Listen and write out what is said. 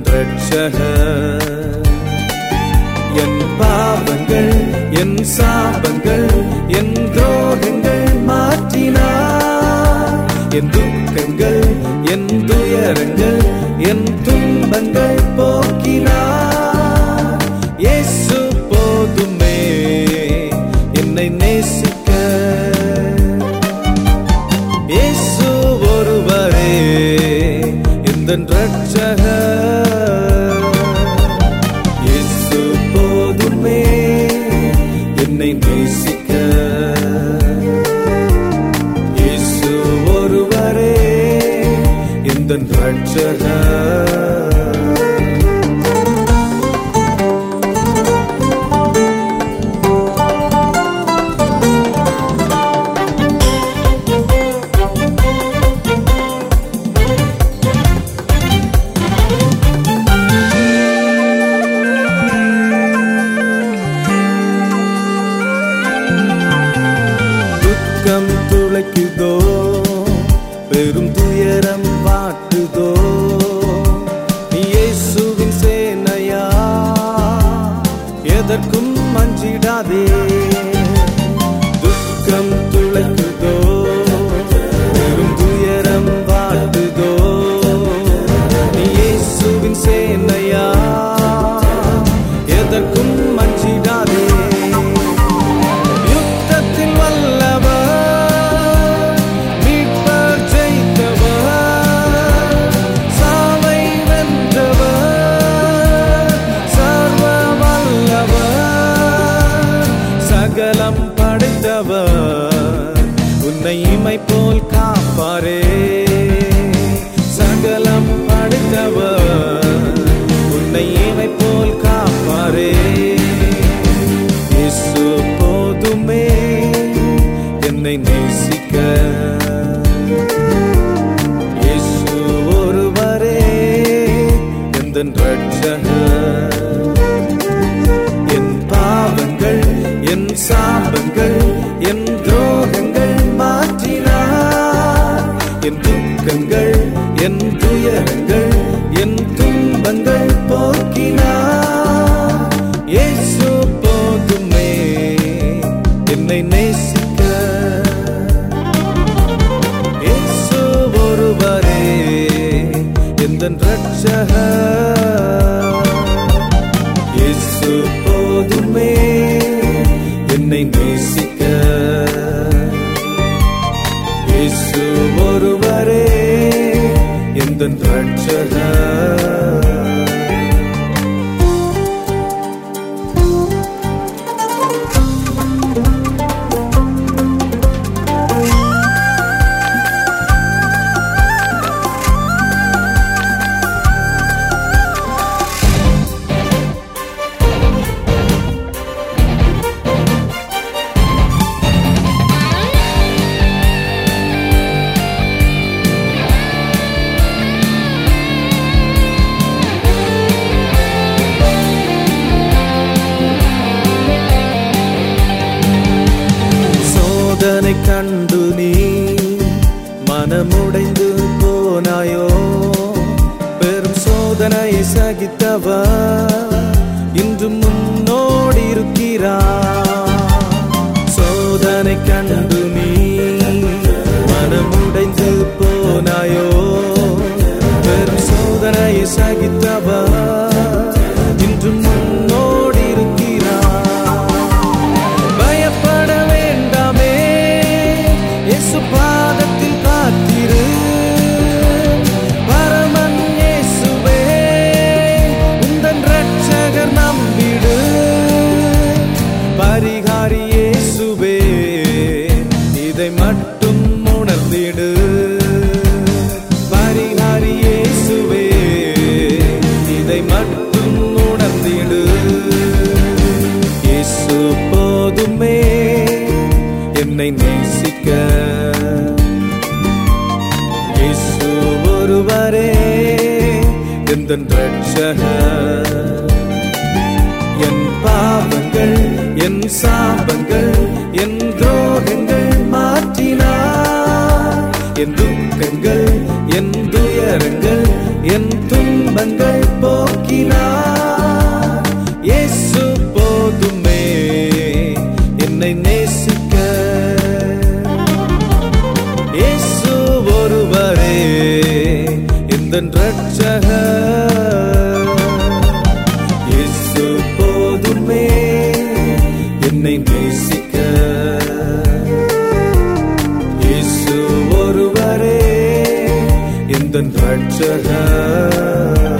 ரட்சகர் என் பாவங்கள் என் சாபங்கள் என் துரோகங்கள் மாற்றினார் என் துக்கங்கள் என் துயரங்கள் என் துன்பங்கள் போக்கினார் இயேசு போதுமே என்னை நேசிக்க இயேசு ஒருவரே இந்த ரட்சகர் இயேசு போதுமே என்னை நேசிக்க இயேசு ஒருவரே இந்த ரட்சகர் துக்கம் துளைக்குதோ பெரும் துயரம் வாட்டுதோ நீ இயேசுவின் சேனையா எதற்கும் மஞ்சிடாதே துக்கம் துளைக்குதோ பெரும் துயரம் வாட்டுதோ நீ இயேசுவின் சேனையா எதற்கும் மஞ்சிடாதே யுத்தத்தில் வல்லவர் மீட்பர் ஜெயித்தவர் சாவை வென்றவர் சர்வ வல்லவர் சகலம் படைத்தவர் உன்னை இமை போல் காப்பாரே சகலம் படைத்தவர் உன்னை இமை போல் காப்பாரே இயேசு போதுமே என்னை நேசிக்க இயேசு ஒருவரே எந்த ரட்சகர் என் பாவங்கள் என் சாபங்கள் என் துரோகங்கள் மாற்றினார் என் துக்கங்கள் என் துயரங்கள் என் துன்பங்கள் போக்கினார் இயேசு போதுமே என்னை நேசிக்க இயேசு ஒருவரே எந்த ரட்சகர் இயேசு போதுமே என்னை நேசிக்க இயேசு ஒருவரே எந்த ரட்சகர் சோதனை கண்டு நீ மனமுடைந்து போனாயோ பெரும் சோதனையை சகித்தவர் இன்று முன்னோடி இருக்கிறார் சோதனை கண்டு நீ மனமுடைந்து போனாயோ பெரும் சோதனையை சகித்தவர் இன்று முன்னோடி இருக்கிறார் பயப்பட வேண்டாமே இயேசு பாதத்தில் காத்திரு பரமன் இயேசுவே உந்தன் ரட்சகர் நம்பிடு பரிகாரி இயேசுவே இதை மட்டும் உணர்ந்திடு பரிகாரி இயேசுவே இதை மட்டும் உணர்ந்திடு இயேசு போதுமே என்னை நேசிக்க இயேசு ஒருவரே எந்த ரட்சகர் என் பாவங்கள் என் சாபங்கள் என் துரோகங்கள் மாற்றினார் என் துக்கங்கள் என் துயரங்கள் என் துன்பங்கள் போ நேசிக்க இயேசு ஒருவரே எந்த ரட்சகர்